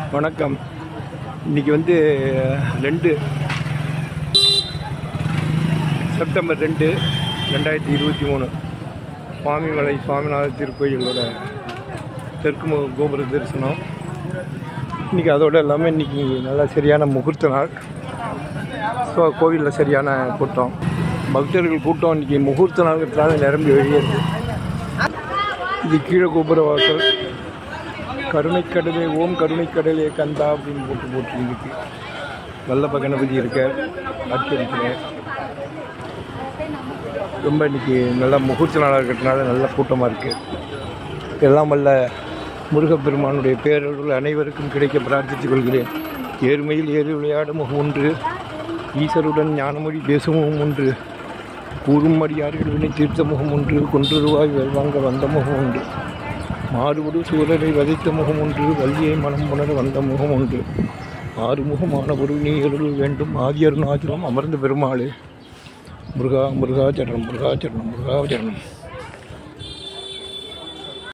வணக்கம் இன்னைக்கு வந்து ரெண்டு செப்டம்பர் ரெண்டு ரெண்டாயிரத்தி இருபத்தி மூணு சுவாமிமலை சுவாமிநாத திருக்கோயிலோட தெற்கு முக கோபுர தரிசனம் இன்றைக்கி அதோட இல்லாமல் இன்றைக்கி நல்லா சரியான முகூர்த்த நாள் ஸோ கோவிலில் சரியான கூட்டம் பக்தர்கள் கூட்டம் இன்றைக்கி முகூர்த்த நாளுங்கிறதுனால நிரம்பி வெளியேறுது இது கீழே கோபுர வாசல் கருணைக்கடலே ஓம் கருணைக்கடலே கந்தா அப்படின்னு போட்டு போட்டுருக்கு வல்லப்ப கணபதி இருக்க அர்ச்சரிக்கிறேன் ரொம்ப இன்னைக்கு நல்லா முகூர்த்த நாளாக இருக்கிறதுனால நல்ல கூட்டமாக இருக்குது எல்லாம் வல்ல முருகப்பெருமானுடைய பேரருள் அனைவருக்கும் கிடைக்க பிரார்த்தித்துக் கொள்கிறேன் ஏறுமையில் ஏறி விளையாடும் முகம் ஒன்று ஈசருடன் ஞானமொழி பேசும் முகம் ஒன்று கூறும் அடியார்கள் வினை தீர்த்த முகம் ஒன்று கொன்று ரூபாய் வெல்வாங்க வந்த முகம் ஒன்று மாறுபடு சூழலை வதைத்த முகம் ஒன்று வள்ளியை மனம் உணர வந்த முகம் ஒன்று ஆறுமுகமான ஒரு நீ அருள் வேண்டும் ஆதியருணாச்சலம் அமர்ந்த பெருமாளே முருகா முருகாச்சரணம் முருகாச்சரணம் முருகாச்சரணம்